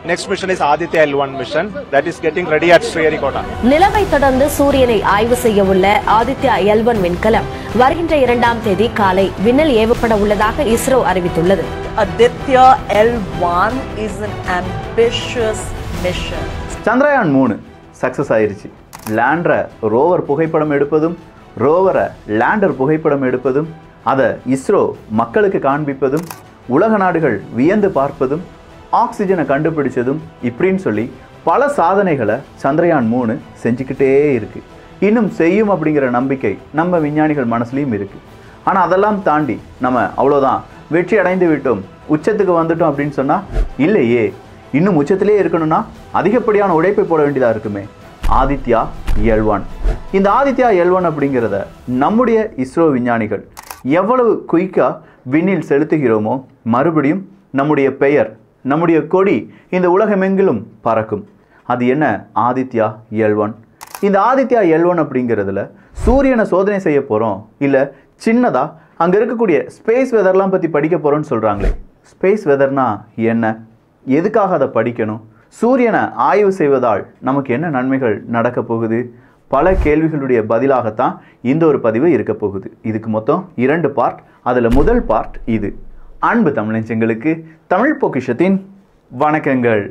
Next mission is Aditya L1 mission that is getting ready at Sriharikota. நிலவை தொடர்ந்து சூரியனை ஆய்வு செய்ய உள்ள ஆதித்யா எல்வன் விண்கலம் வருகின்ற இரண்டாம் தேதி காலை விண்ணில் ஏவப்பட உள்ளதாக இஸ்ரோ அறிவித்துள்ளது Aditya L1 is an ambitious mission. Chandrayaan மூணு சக்ஸஸ் ஆயிருச்சு லேண்டரை ரோவர் புகைப்படம் எடுப்பதும் ரோவரை லேண்டர் புகைப்படம் எடுப்பதும் அதை இஸ்ரோ மக்களுக்கு காண்பிப்பதும் உலக நாடுகள் வியந்து பார்ப்பதும் ஆக்சிஜனை கண்டுபிடிச்சதும் இப்படின்னு சொல்லி பல சாதனைகளை சந்திரயான் மூணு செஞ்சுக்கிட்டே இருக்கு இன்னும் செய்யும் அப்படிங்கிற நம்பிக்கை நம்ம விஞ்ஞானிகள் மனசுலையும் இருக்கு ஆனால் அதெல்லாம் தாண்டி நம்ம அவ்வளோதான் வெற்றி அடைந்து விட்டோம் உச்சத்துக்கு வந்துட்டோம் அப்படின்னு சொன்னால் இல்லையே இன்னும் உச்சத்திலே இருக்கணும்னா அதிகப்படியான உழைப்பை போட வேண்டியதாக இருக்குமே ஆதித்யா எல்வான் இந்த ஆதித்யா எல்வான் அப்படிங்கிறத நம்முடைய இஸ்ரோ விஞ்ஞானிகள் எவ்வளவு குயிக்காக விண்ணில் செலுத்துகிறோமோ மறுபடியும் நம்முடைய பெயர் நம்முடைய கொடி இந்த உலகமெங்கிலும் பறக்கும் அது என்ன ஆதித்யா எல்வான் இந்த ஆதித்யா எல்வன் அப்படிங்கிறதுல சூரியனை சோதனை செய்ய போகிறோம் இல்லை சின்னதாக அங்கே இருக்கக்கூடிய ஸ்பேஸ் வெதர்லாம் பற்றி படிக்க போகிறோம்னு சொல்கிறாங்களே ஸ்பேஸ் வெதர்னா என்ன எதுக்காக அதை படிக்கணும் சூரியனை ஆய்வு செய்வதால் நமக்கு என்ன நன்மைகள் நடக்க போகுது பல கேள்விகளுடைய பதிலாகத்தான் இந்த ஒரு பதிவு இருக்க போகுது இதுக்கு மொத்தம் இரண்டு பார்ட் அதில் முதல் பார்ட் இது அன்பு தமிழஞ்சங்களுக்கு தமிழ் பொக்கிஷத்தின் வணக்கங்கள்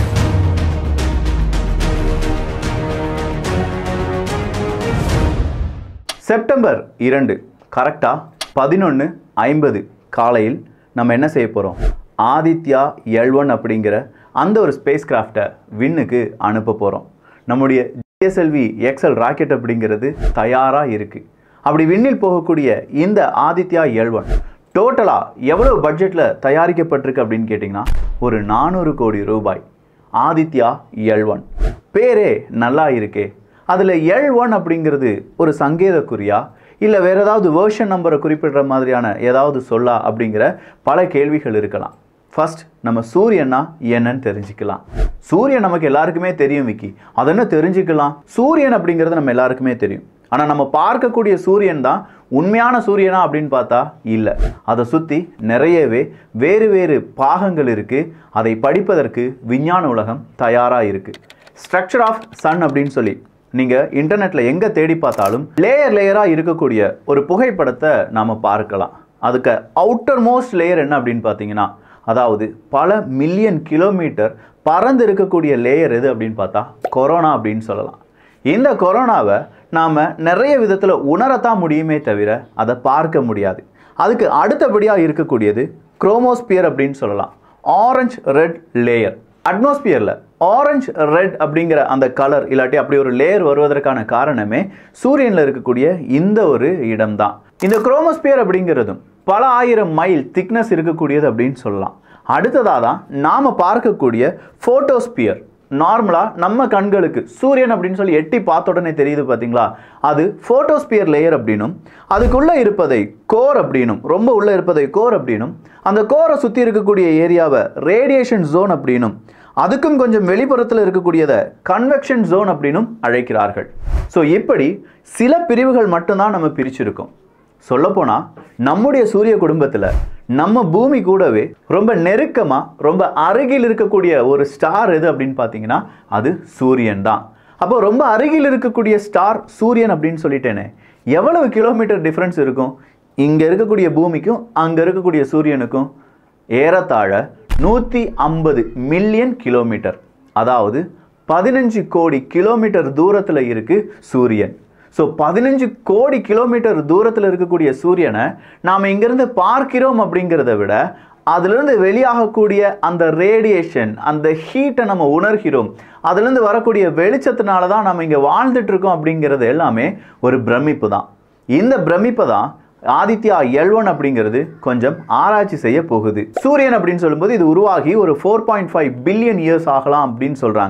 செப்டம்பர் இரண்டு கரெக்டாக பதினொன்று ஐம்பது காலையில் நம்ம என்ன செய்ய போகிறோம் ஆதித்யா எல்வன் அப்படிங்கிற அந்த ஒரு ஸ்பேஸ் கிராஃப்டை விண்ணுக்கு அனுப்ப போகிறோம் நம்முடைய ஜிஎஸ்எல்வி எக்ஸல் ராக்கெட் அப்படிங்கிறது தயாராக இருக்குது அப்படி விண்ணில் போகக்கூடிய இந்த ஆதித்யா எல்வன் டோட்டலாக எவ்வளவு பட்ஜெட்டில் தயாரிக்கப்பட்டிருக்கு அப்படின்னு கேட்டிங்கன்னா ஒரு நானூறு கோடி ரூபாய் ஆதித்யா எல்வன் பேரே நல்லா இருக்கே அதில் எல் ஒன் அப்படிங்கிறது ஒரு சங்கேத குறியா இல்லை வேற ஏதாவது வேர்ஷன் நம்பரை குறிப்பிடுற மாதிரியான ஏதாவது சொல்லா அப்படிங்கிற பல கேள்விகள் இருக்கலாம் ஃபர்ஸ்ட் நம்ம சூரியன்னா என்னன்னு தெரிஞ்சுக்கலாம் சூரியன் நமக்கு எல்லாருக்குமே தெரியும் விக்கி அதை என்ன தெரிஞ்சுக்கலாம் சூரியன் அப்படிங்கிறது நம்ம எல்லாருக்குமே தெரியும் ஆனால் நம்ம பார்க்கக்கூடிய சூரியன் தான் உண்மையான சூரியனா அப்படின்னு பார்த்தா இல்லை அதை சுற்றி நிறையவே வேறு வேறு பாகங்கள் இருக்குது அதை படிப்பதற்கு விஞ்ஞான உலகம் தயாராக இருக்குது ஸ்ட்ரக்சர் ஆஃப் சன் அப்படின்னு சொல்லி நீங்கள் இன்டர்நெட்டில் எங்கே தேடி பார்த்தாலும் லேயர் லேயராக இருக்கக்கூடிய ஒரு புகைப்படத்தை நாம் பார்க்கலாம் அதுக்கு அவுட்டர் மோஸ்ட் லேயர் என்ன அப்படின்னு பார்த்தீங்கன்னா அதாவது பல மில்லியன் கிலோமீட்டர் பறந்து இருக்கக்கூடிய லேயர் எது அப்படின்னு பார்த்தா கொரோனா அப்படின்னு சொல்லலாம் இந்த கொரோனாவை நாம் நிறைய விதத்தில் உணரத்தான் முடியுமே தவிர அதை பார்க்க முடியாது அதுக்கு அடுத்தபடியாக இருக்கக்கூடியது குரோமோஸ்பியர் அப்படின்னு சொல்லலாம் ஆரஞ்ச் ரெட் லேயர் அட்மாஸ்பியரில் ஆரஞ்ச் ரெட் அப்படிங்கிற அந்த கலர் இல்லாட்டி அப்படி ஒரு லேயர் வருவதற்கான காரணமே சூரியனில் இருக்கக்கூடிய இந்த ஒரு இடம்தான் இந்த குரோமோஸ்பியர் அப்படிங்கிறதும் பல ஆயிரம் மைல் திக்னஸ் இருக்கக்கூடியது அப்படின்னு சொல்லலாம் அடுத்ததாக தான் நாம் பார்க்கக்கூடிய ஃபோட்டோஸ்பியர் நார்மலாக நம்ம கண்களுக்கு சூரியன் அப்படின்னு சொல்லி எட்டி பார்த்த உடனே தெரியுது பார்த்தீங்களா அது ஃபோட்டோஸ்பியர் லேயர் அப்படின்னும் அதுக்குள்ளே இருப்பதை கோர் அப்படின்னும் ரொம்ப உள்ளே இருப்பதை கோர் அப்படின்னும் அந்த கோரை சுற்றி இருக்கக்கூடிய ஏரியாவை ரேடியேஷன் ஜோன் அப்படின்னும் அதுக்கும் கொஞ்சம் வெளிப்புறத்தில் இருக்கக்கூடியதை கன்வெக்ஷன் ஜோன் அப்படின்னும் அழைக்கிறார்கள் ஸோ இப்படி சில பிரிவுகள் மட்டும்தான் நம்ம பிரிச்சிருக்கோம் சொல்லப்போனால் நம்முடைய சூரிய குடும்பத்தில் நம்ம பூமி கூடவே ரொம்ப நெருக்கமாக ரொம்ப அருகில் இருக்கக்கூடிய ஒரு ஸ்டார் எது அப்படின்னு பார்த்தீங்கன்னா அது சூரியன் தான் அப்போ ரொம்ப அருகில் இருக்கக்கூடிய ஸ்டார் சூரியன் அப்படின்னு சொல்லிட்டேனே எவ்வளவு கிலோமீட்டர் டிஃப்ரென்ஸ் இருக்கும் இங்கே இருக்கக்கூடிய பூமிக்கும் அங்கே இருக்கக்கூடிய சூரியனுக்கும் ஏறத்தாழ நூற்றி ஐம்பது மில்லியன் கிலோமீட்டர் அதாவது பதினஞ்சு கோடி கிலோமீட்டர் தூரத்தில் இருக்கு சூரியன் ஸோ பதினஞ்சு கோடி கிலோமீட்டர் தூரத்தில் இருக்கக்கூடிய சூரியனை நாம் இங்கிருந்து பார்க்கிறோம் அப்படிங்கிறத விட அதிலிருந்து வெளியாகக்கூடிய அந்த ரேடியேஷன் அந்த ஹீட்டை நம்ம உணர்கிறோம் அதுலேருந்து வரக்கூடிய வெளிச்சத்தினால தான் நம்ம இங்கே வாழ்ந்துட்டு இருக்கோம் அப்படிங்கிறது எல்லாமே ஒரு பிரமிப்பு தான் இந்த பிரமிப்பை தான் ஆதித்யா எல்வன் அப்படிங்கிறது கொஞ்சம் ஆராய்ச்சி செய்ய போகுது சூரியன் அப்படின்னு சொல்லும்போது இது உருவாகி ஒரு four point five billion years ஆகலாம் அப்படின்னு சொல்கிறாங்க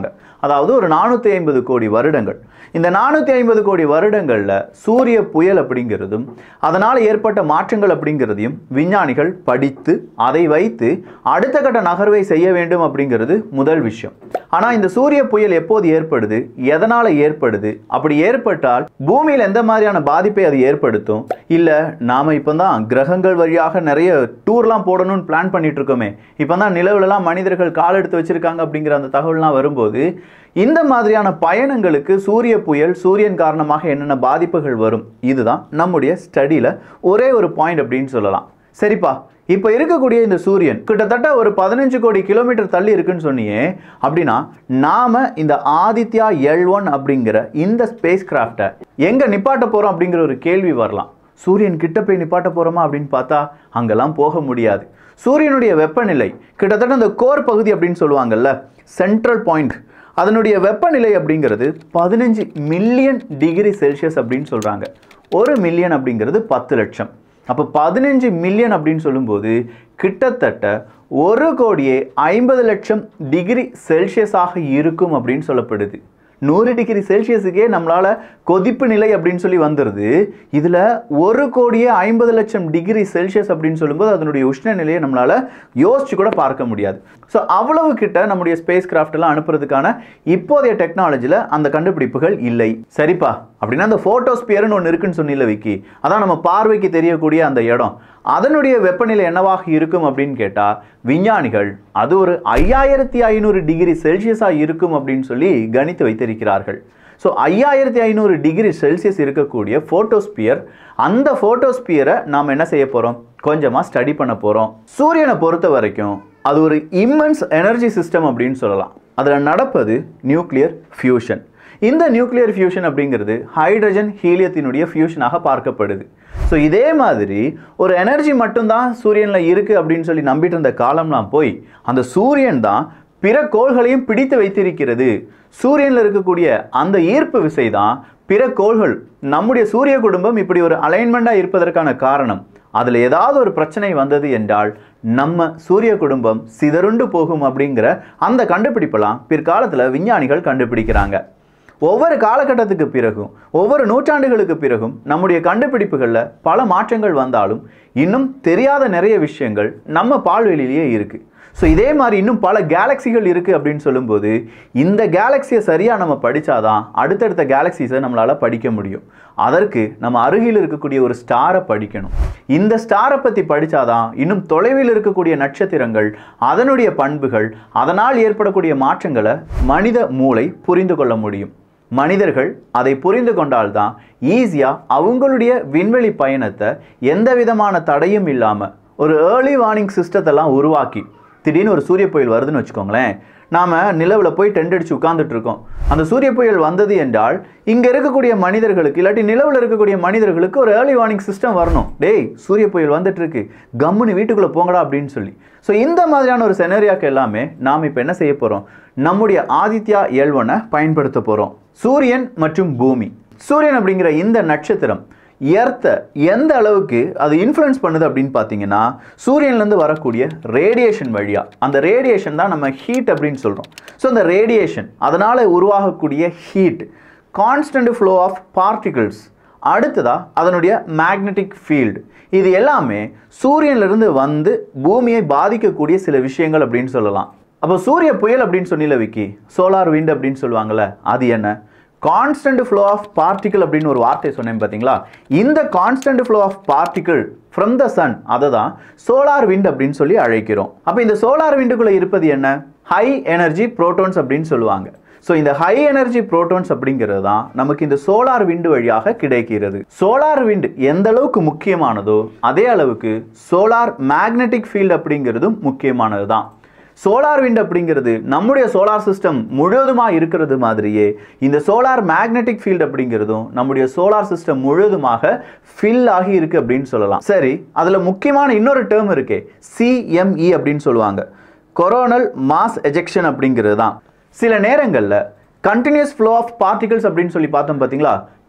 அதாவது ஒரு நானூற்றி ஐம்பது கோடி வருடங்கள் இந்த நானூற்றி ஐம்பது கோடி வருடங்களில் சூரிய புயல் அப்படிங்கிறதும் அதனால் ஏற்பட்ட மாற்றங்கள் அப்படிங்கிறதையும் விஞ்ஞானிகள் படித்து அதை வைத்து அடுத்த கட்ட நகர்வை செய்ய வேண்டும் அப்படிங்கிறது முதல் விஷயம் ஆனால் இந்த சூரிய புயல் எப்போது ஏற்படுது எதனால் ஏற்படுது அப்படி ஏற்பட்டால் பூமியில் எந்த மாதிரியான பாதிப்பை அது ஏற்படுத்தும் இல்லை நாம் இப்போ தான் கிரகங்கள் வழியாக நிறைய டூர்லாம் போடணும்னு பிளான் பண்ணிட்டு இருக்கோமே இப்போ தான் நிலவுலலாம் மனிதர்கள் கால் எடுத்து வச்சிருக்காங்க அப்படிங்கிற அந்த தகவல்லாம் வரும்போது இந்த மாதிரியான பயணங்களுக்கு சூரிய புயல் சூரியன் காரணமாக என்னென்ன பாதிப்புகள் வரும் இதுதான் நம்முடைய ஸ்டடியில் ஒரே ஒரு பாயிண்ட் அப்படின்னு சொல்லலாம் சரிப்பா இப்போ இருக்கக்கூடிய இந்த சூரியன் கிட்டத்தட்ட ஒரு பதினஞ்சு கோடி கிலோமீட்டர் தள்ளி இருக்குன்னு சொன்னியே அப்படின்னா நாம இந்த ஆதித்யா எல் ஒன் அப்படிங்கிற இந்த ஸ்பேஸ் கிராஃப்டை எங்க நிப்பாட்ட போறோம் அப்படிங்கிற ஒரு கேள்வி வரலாம் சூரியன் கிட்ட போய் நிப்பாட்ட போறோமா அப்படின்னு பார்த்தா அங்கெல்லாம் போக முடியாது சூரியனுடைய வெப்பநிலை கிட்டத்தட்ட அந்த கோர் பகுதி அப்படின்னு சொல்லுவாங்கல்ல சென்ட்ரல் பாயிண்ட் அதனுடைய வெப்பநிலை அப்படிங்கிறது பதினஞ்சு மில்லியன் டிகிரி செல்சியஸ் அப்படின்னு சொல்றாங்க ஒரு மில்லியன் அப்படிங்கிறது பத்து லட்சம் அப்போ பதினஞ்சு மில்லியன் அப்படின்னு சொல்லும்போது கிட்டத்தட்ட ஒரு கோடியே ஐம்பது லட்சம் டிகிரி செல்சியஸாக இருக்கும் அப்படின்னு சொல்லப்படுது நூறு டிகிரி செல்சியஸுக்கே நம்மளால கொதிப்பு நிலை அப்படின்னு சொல்லி வந்துடுது இதில் ஒரு கோடியே ஐம்பது லட்சம் டிகிரி செல்சியஸ் அப்படின்னு சொல்லும்போது அதனுடைய உஷ்ண நிலையை நம்மளால யோசிச்சு கூட பார்க்க முடியாது ஸோ அவ்வளவு கிட்ட நம்முடைய ஸ்பேஸ் கிராஃப்ட்லாம் அனுப்புறதுக்கான இப்போதைய டெக்னாலஜியில் அந்த கண்டுபிடிப்புகள் இல்லை சரிப்பா அப்படின்னா அந்த ஃபோட்டோஸ்பியர்னு ஒன்று இருக்குன்னு சொன்னில விக்கி அதான் நம்ம பார்வைக்கு தெரியக்கூடிய அந்த இடம் அதனுடைய வெப்பநிலை என்னவாக இருக்கும் அப்படின்னு கேட்டால் விஞ்ஞானிகள் அது ஒரு ஐயாயிரத்தி ஐநூறு டிகிரி செல்சியஸாக இருக்கும் அப்படின்னு சொல்லி கணித்து வைத்திருக்கிறார்கள் ஸோ ஐயாயிரத்தி ஐநூறு டிகிரி செல்சியஸ் இருக்கக்கூடிய ஃபோட்டோஸ்பியர் அந்த ஃபோட்டோஸ்பியரை நாம் என்ன செய்ய போகிறோம் கொஞ்சமாக ஸ்டடி பண்ண போகிறோம் சூரியனை பொறுத்த வரைக்கும் அது ஒரு இம்மன்ஸ் எனர்ஜி சிஸ்டம் அப்படின்னு சொல்லலாம் அதில் நடப்பது நியூக்ளியர் ஃபியூஷன் இந்த நியூக்ளியர் ஃபியூஷன் அப்படிங்கிறது ஹைட்ரஜன் ஹீலியத்தினுடைய ஃபியூஷனாக பார்க்கப்படுது ஸோ இதே மாதிரி ஒரு எனர்ஜி மட்டும்தான் சூரியனில் இருக்குது அப்படின்னு சொல்லி நம்பிட்டு இருந்த காலம்லாம் போய் அந்த சூரியன் தான் பிற கோள்களையும் பிடித்து வைத்திருக்கிறது சூரியனில் இருக்கக்கூடிய அந்த ஈர்ப்பு விசை தான் பிற கோள்கள் நம்முடைய சூரிய குடும்பம் இப்படி ஒரு அலைன்மெண்ட்டாக இருப்பதற்கான காரணம் அதில் ஏதாவது ஒரு பிரச்சனை வந்தது என்றால் நம்ம சூரிய குடும்பம் சிதறுண்டு போகும் அப்படிங்கிற அந்த கண்டுபிடிப்பெல்லாம் பிற்காலத்தில் விஞ்ஞானிகள் கண்டுபிடிக்கிறாங்க ஒவ்வொரு காலகட்டத்துக்கு பிறகும் ஒவ்வொரு நூற்றாண்டுகளுக்கு பிறகும் நம்முடைய கண்டுபிடிப்புகளில் பல மாற்றங்கள் வந்தாலும் இன்னும் தெரியாத நிறைய விஷயங்கள் நம்ம பால்வெளியிலேயே இருக்குது ஸோ இதே மாதிரி இன்னும் பல கேலக்சிகள் இருக்குது அப்படின்னு சொல்லும்போது இந்த கேலக்சியை சரியாக நம்ம படித்தாதான் அடுத்தடுத்த கேலக்சிஸை நம்மளால் படிக்க முடியும் அதற்கு நம்ம அருகில் இருக்கக்கூடிய ஒரு ஸ்டாரை படிக்கணும் இந்த ஸ்டாரை பற்றி படித்தாதான் இன்னும் தொலைவில் இருக்கக்கூடிய நட்சத்திரங்கள் அதனுடைய பண்புகள் அதனால் ஏற்படக்கூடிய மாற்றங்களை மனித மூளை புரிந்து கொள்ள முடியும் மனிதர்கள் அதை புரிந்து கொண்டால்தான் ஈஸியாக அவங்களுடைய விண்வெளி பயணத்தை எந்த விதமான தடையும் இல்லாமல் ஒரு ஏர்லி வார்னிங் சிஸ்டத்தெல்லாம் உருவாக்கி திடீர்னு ஒரு சூரிய புயல் வருதுன்னு வச்சுக்கோங்களேன் நாம் நிலவில் போய் டென்ட் அடிச்சு உட்கார்ந்துட்டு இருக்கோம் அந்த சூரிய புயல் வந்தது என்றால் இங்கே இருக்கக்கூடிய மனிதர்களுக்கு இல்லாட்டி நிலவில் இருக்கக்கூடிய மனிதர்களுக்கு ஒரு ஏர்லி வார்னிங் சிஸ்டம் வரணும் டேய் சூரிய புயல் வந்துட்டு இருக்கு கம்முன்னு வீட்டுக்குள்ளே போங்கடா அப்படின்னு சொல்லி ஸோ இந்த மாதிரியான ஒரு செனரியாக்கு எல்லாமே நாம் இப்போ என்ன செய்ய போகிறோம் நம்முடைய ஆதித்யா எல்வனை பயன்படுத்த போகிறோம் சூரியன் மற்றும் பூமி சூரியன் அப்படிங்கிற இந்த நட்சத்திரம் எர்த்தை எந்த அளவுக்கு அது இன்ஃப்ளூயன்ஸ் பண்ணுது அப்படின்னு பார்த்தீங்கன்னா சூரியன்லேருந்து வரக்கூடிய ரேடியேஷன் வழியாக அந்த ரேடியேஷன் தான் நம்ம ஹீட் அப்படின்னு சொல்கிறோம் ஸோ அந்த ரேடியேஷன் அதனால் உருவாகக்கூடிய heat constant flow of particles அடுத்ததா அதனுடைய மேக்னெட்டிக் ஃபீல்டு இது எல்லாமே சூரியன்லேருந்து வந்து பூமியை பாதிக்கக்கூடிய சில விஷயங்கள் அப்படின்னு சொல்லலாம் அப்போ சூரிய புயல் அப்படின்னு சொன்னில விக்கி சோலார் விண்ட் அப்படின்னு சொல்லுவாங்கள்ல அது என்ன கான்ஸ்டன்ட் ஃப்ளோ ஆஃப் பார்ட்டிகிள் அப்படின்னு ஒரு வார்த்தை சொன்னேன் பார்த்தீங்களா இந்த constant flow of particle from the sun அதை தான் சோலார் விண்ட் அப்படின்னு சொல்லி அழைக்கிறோம் அப்போ இந்த சோலார் விண்டுக்குள்ளே இருப்பது என்ன ஹை எனர்ஜி புரோட்டான்ஸ் அப்படின்னு சொல்லுவாங்க ஸோ இந்த ஹை எனர்ஜி புரோட்டான்ஸ் அப்படிங்கிறது தான் நமக்கு இந்த சோலார் விண்டு வழியாக கிடைக்கிறது சோலார் விண்ட் எந்த அளவுக்கு முக்கியமானதோ அதே அளவுக்கு சோலார் மேக்னெட்டிக் ஃபீல்டு அப்படிங்கிறதும் முக்கியமானது தான் சோலார் விண்ட் அப்படிங்கிறது நம்முடைய சோலார் சிஸ்டம் முழுவதுமாக இருக்கிறது மாதிரியே இந்த சோலார் மேக்னெட்டிக் ஃபீல்டு அப்படிங்கிறதும் நம்முடைய சோலார் சிஸ்டம் முழுவதுமாக ஃபில் ஆகி இருக்கு அப்படின்னு சொல்லலாம் சரி அதில் முக்கியமான இன்னொரு டேர்ம் இருக்கே சிஎம்இ அப்படின்னு சொல்லுவாங்க கொரோனல் மாஸ் எஜெக்ஷன் அப்படிங்கிறது தான் சில நேரங்களில் கண்டினியூஸ் ஃப்ளோ ஆஃப் பார்ட்டிகல்ஸ் அப்படின்னு சொல்லி பார்த்தோம் பார்த்தீங்களா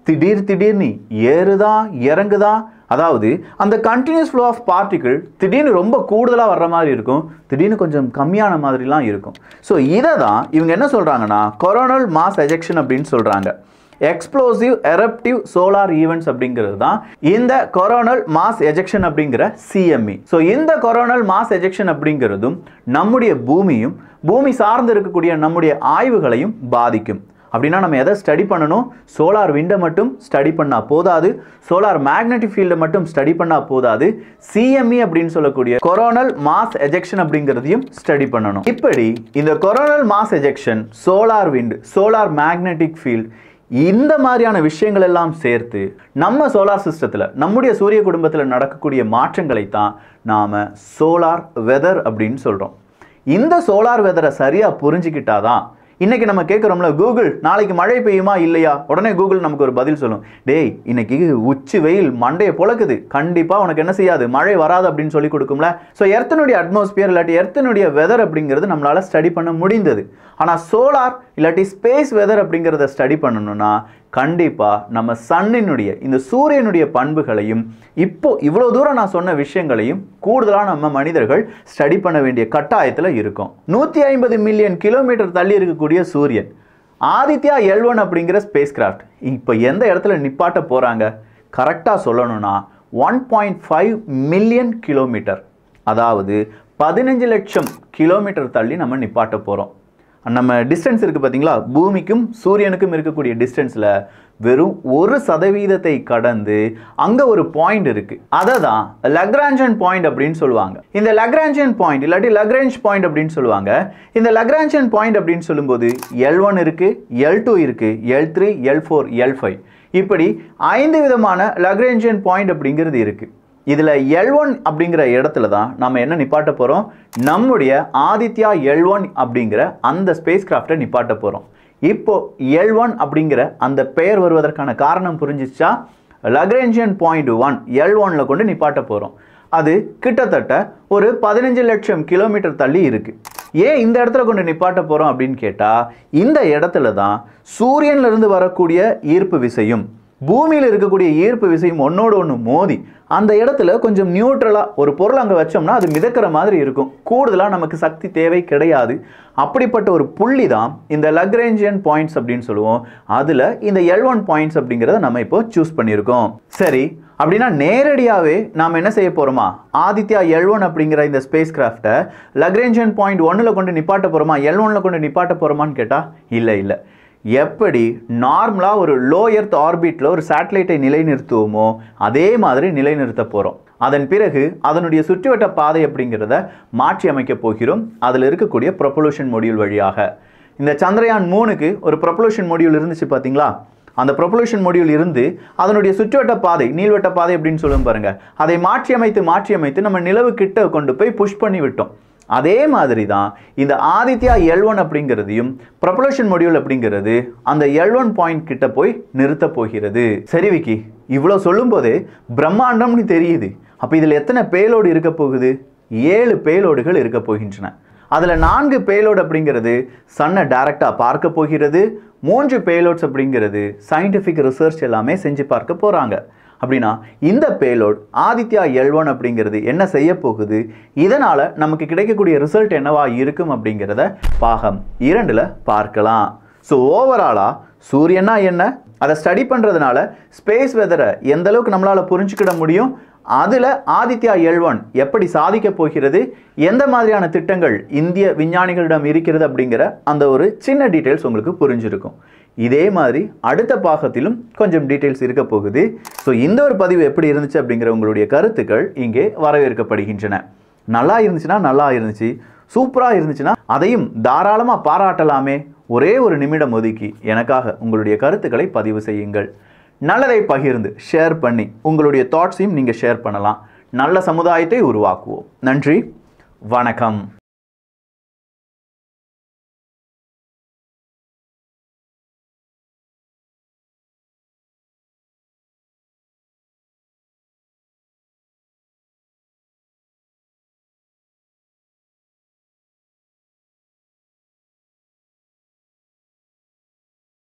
திடீர் திடீர்னு ஏறுதா இறங்குதா அதாவது அந்த கண்டினியூஸ் ஃப்ளோ ஆஃப் பார்ட்டிகிள் திடீர்னு ரொம்ப கூடுதலாக வர்ற மாதிரி இருக்கும் திடீர்னு கொஞ்சம் கம்மியான மாதிரிலாம் இருக்கும் ஸோ இதை தான் இவங்க என்ன சொல்கிறாங்கன்னா கொரோனல் மாஸ் எஜெக்ஷன் அப்படின்னு சொல்கிறாங்க எக்ஸ்ப்ளோசிவ் எரப்டிவ் சோலார் ஈவெண்ட்ஸ் அப்படிங்கிறது தான் இந்த கொரோனல் மாஸ் எஜெக்ஷன் அப்படிங்கிற சிஎம்இ ஸோ இந்த கொரோனல் மாஸ் எஜெக்ஷன் அப்படிங்கிறதும் நம்முடைய பூமியும் பூமி சார்ந்து இருக்கக்கூடிய நம்முடைய ஆய்வுகளையும் பாதிக்கும் அப்படின்னா நம்ம எதை ஸ்டடி பண்ணணும் சோலார் விண்டை மட்டும் ஸ்டடி பண்ணா போதாது சோலார் மேக்னெட்டிக் ஃபீல்டை மட்டும் ஸ்டடி பண்ணா போதாது சிஎம்இ அப்படின்னு சொல்லக்கூடிய கொரோனல் மாஸ் எஜெக்ஷன் அப்படிங்கிறதையும் ஸ்டடி பண்ணணும் இப்படி இந்த coronal mass ejection solar wind solar magnetic field இந்த மாதிரியான விஷயங்கள் எல்லாம் சேர்த்து நம்ம சோலார் சிஸ்டத்தில் நம்முடைய சூரிய குடும்பத்தில் நடக்கக்கூடிய மாற்றங்களை தான் நாம் சோலார் வெதர் அப்படின்னு சொல்கிறோம் இந்த சோலார் வெதரை சரியாக புரிஞ்சுக்கிட்டாதான் இன்னைக்கு நம்ம கேட்குறோம்ல கூகுள் நாளைக்கு மழை பெய்யுமா இல்லையா உடனே கூகுள் நமக்கு ஒரு பதில் சொல்லும் டேய் இன்னைக்கு உச்சி வெயில் மண்டையை பொழக்குது கண்டிப்பாக உனக்கு என்ன செய்யாது மழை வராது அப்படின்னு சொல்லி கொடுக்கும்ல ஸோ எர்த்தனுடைய அட்மாஸ்பியர் இல்லாட்டி எர்த்தனுடைய வெதர் அப்படிங்கிறது நம்மளால் ஸ்டடி பண்ண முடிந்தது ஆனால் சோலார் இல்லாட்டி ஸ்பேஸ் வெதர் அப்படிங்கிறத ஸ்டடி பண்ணணும்னா கண்டிப்பாக நம்ம சன்னினுடைய இந்த சூரியனுடைய பண்புகளையும் இப்போ இவ்வளோ தூரம் நான் சொன்ன விஷயங்களையும் கூடுதலாக நம்ம மனிதர்கள் ஸ்டடி பண்ண வேண்டிய கட்டாயத்தில் இருக்கும் நூற்றி ஐம்பது மில்லியன் கிலோமீட்டர் தள்ளி இருக்கக்கூடிய சூரியன் ஆதித்யா எல்வன் அப்படிங்கிற ஸ்பேஸ் கிராஃப்ட் இப்போ எந்த இடத்துல நிப்பாட்ட போகிறாங்க கரெக்டாக சொல்லணும்னா one point five million kilometre அதாவது பதினஞ்சு லட்சம் கிலோமீட்டர் தள்ளி நம்ம நிப்பாட்ட போகிறோம் நம்ம டிஸ்டன்ஸ் இருக்குது பார்த்தீங்களா பூமிக்கும் சூரியனுக்கும் இருக்கக்கூடிய டிஸ்டன்ஸில் வெறும் ஒரு சதவீதத்தை கடந்து அங்கே ஒரு பாயிண்ட் இருக்குது அதை தான் லக்ராஞ்சன் பாயிண்ட் அப்படின்னு சொல்லுவாங்க இந்த லக்ராஞ்சன் பாயிண்ட் இல்லாட்டி லக்ரேஞ்ச் பாயிண்ட் அப்படின்னு சொல்லுவாங்க இந்த லக்ராஞ்சன் பாயிண்ட் அப்படின்னு சொல்லும்போது எல் ஒன் இருக்குது எல் டூ இருக்குது L three L four L five இப்படி ஐந்து விதமான லக்ரேஞ்சன் பாயிண்ட் அப்படிங்கிறது இருக்குது இதில் எல் ஒன் அப்படிங்கிற இடத்துல தான் நம்ம என்ன நிப்பாட்ட போகிறோம் நம்முடைய ஆதித்யா எல் ஒன் அப்படிங்கிற அந்த ஸ்பேஸ் கிராஃப்டை நிப்பாட்ட போகிறோம் இப்போ எல் ஒன் அப்படிங்கிற அந்த பெயர் வருவதற்கான காரணம் புரிஞ்சிச்சா லக்ரேஞ்சியன் பாயிண்ட் ஒன் எல் ஒனில் கொண்டு நிப்பாட்ட போகிறோம் அது கிட்டத்தட்ட ஒரு பதினஞ்சு லட்சம் கிலோமீட்டர் தள்ளி இருக்குது ஏன் இந்த இடத்துல கொண்டு நிப்பாட்ட போகிறோம் அப்படின்னு கேட்டால் இந்த இடத்துல தான் சூரியன்ல இருந்து வரக்கூடிய ஈர்ப்பு விசையும் பூமியில் இருக்கக்கூடிய ஈர்ப்பு விசையும் ஒன்னோடு ஒன்று மோதி அந்த இடத்துல கொஞ்சம் நியூட்ரலாக ஒரு பொருள் அங்கே வச்சோம்னா அது மிதக்கிற மாதிரி இருக்கும் கூடுதலாக நமக்கு சக்தி தேவை கிடையாது அப்படிப்பட்ட ஒரு புள்ளி தான் இந்த லக்ரேஞ்சியன் பாயிண்ட்ஸ் அப்படின்னு சொல்லுவோம் அதில் இந்த எல் ஒன் பாயிண்ட்ஸ் அப்படிங்கிறத நம்ம இப்போ சூஸ் பண்ணியிருக்கோம் சரி அப்படின்னா நேரடியாகவே நாம் என்ன செய்ய போகிறோமா ஆதித்யா எல் ஒன் அப்படிங்கிற இந்த ஸ்பேஸ் கிராஃப்டை லக்ரேஞ்சியன் பாயிண்ட் ஒன்னில் கொண்டு நிப்பாட்ட போகிறோமா எல் ஒன்னில் கொண்டு நிப்பாட்ட போகிறோமான்னு கேட்டால் இல்லை இல்லை எப்படி நார்மலாக ஒரு லோ எர்த் ஆர்பிட்டில் ஒரு சேட்டலைட்டை நிலைநிறுத்துவோமோ அதே மாதிரி நிலைநிறுத்த போகிறோம் அதன் பிறகு அதனுடைய சுற்றுவட்ட பாதை அப்படிங்கிறத மாற்றி அமைக்க போகிறோம் அதில் இருக்கக்கூடிய ப்ரொபலூஷன் மொடியூல் வழியாக இந்த சந்திரயான் மூணுக்கு ஒரு ப்ரொபலூஷன் மொடியூல் இருந்துச்சு பார்த்தீங்களா அந்த ப்ரொபலூஷன் மொடியூல் இருந்து அதனுடைய சுற்றுவட்ட பாதை நீள்வட்ட பாதை அப்படின்னு சொல்லுவோம் பாருங்க அதை மாற்றி அமைத்து மாற்றி அமைத்து நம்ம நிலவு கிட்ட கொண்டு போய் புஷ் பண்ணி விட்டோம் அதே மாதிரி தான் இந்த ஆதித்யா எல் ஒன் அப்படிங்கிறதையும் ப்ரொபலூஷன் மொடியூல் அப்படிங்கிறது அந்த எல் ஒன் பாயிண்ட் கிட்ட போய் நிறுத்த போகிறது சரி விக்கி இவ்வளோ சொல்லும்போதே பிரம்மாண்டம்னு தெரியுது அப்போ இதில் எத்தனை பேலோடு இருக்க போகுது ஏழு பேலோடுகள் இருக்க போகின்றன அதில் நான்கு பேலோடு அப்படிங்கிறது சன்னை டைரக்டாக பார்க்க போகிறது மூன்று பேலோட்ஸ் அப்படிங்கிறது சயின்டிஃபிக் ரிசர்ச் எல்லாமே செஞ்சு பார்க்க போகிறாங்க அப்படின்னா இந்த பேலோட் ஆதித்யா எல் ஒன் அப்படிங்கிறது என்ன செய்ய போகுது இதனால் நமக்கு கிடைக்கக்கூடிய ரிசல்ட் என்னவா இருக்கும் அப்படிங்கிறத பாகம் இரண்டில் பார்க்கலாம் ஸோ ஓவராலாக சூரியனா என்ன அதை ஸ்டடி பண்ணுறதுனால ஸ்பேஸ் வெதரை எந்த அளவுக்கு நம்மளால் புரிஞ்சுக்கிட முடியும் அதில் ஆதித்யா எல் ஒன் எப்படி சாதிக்க போகிறது எந்த மாதிரியான திட்டங்கள் இந்திய விஞ்ஞானிகளிடம் இருக்கிறது அப்படிங்கிற அந்த ஒரு சின்ன டீட்டெயில்ஸ் உங்களுக்கு புரிஞ்சிருக்கும் இதே மாதிரி அடுத்த பாகத்திலும் கொஞ்சம் டீட்டெயில்ஸ் இருக்க போகுது ஸோ இந்த ஒரு பதிவு எப்படி இருந்துச்சு அப்படிங்கிற உங்களுடைய கருத்துக்கள் இங்கே வரவேற்கப்படுகின்றன நல்லா இருந்துச்சுன்னா நல்லா இருந்துச்சு சூப்பராக இருந்துச்சுன்னா அதையும் தாராளமாக பாராட்டலாமே ஒரே ஒரு நிமிடம் ஒதுக்கி எனக்காக உங்களுடைய கருத்துக்களை பதிவு செய்யுங்கள் நல்லதை பகிர்ந்து ஷேர் பண்ணி உங்களுடைய தாட்ஸையும் நீங்கள் ஷேர் பண்ணலாம் நல்ல சமுதாயத்தை உருவாக்குவோம் நன்றி வணக்கம்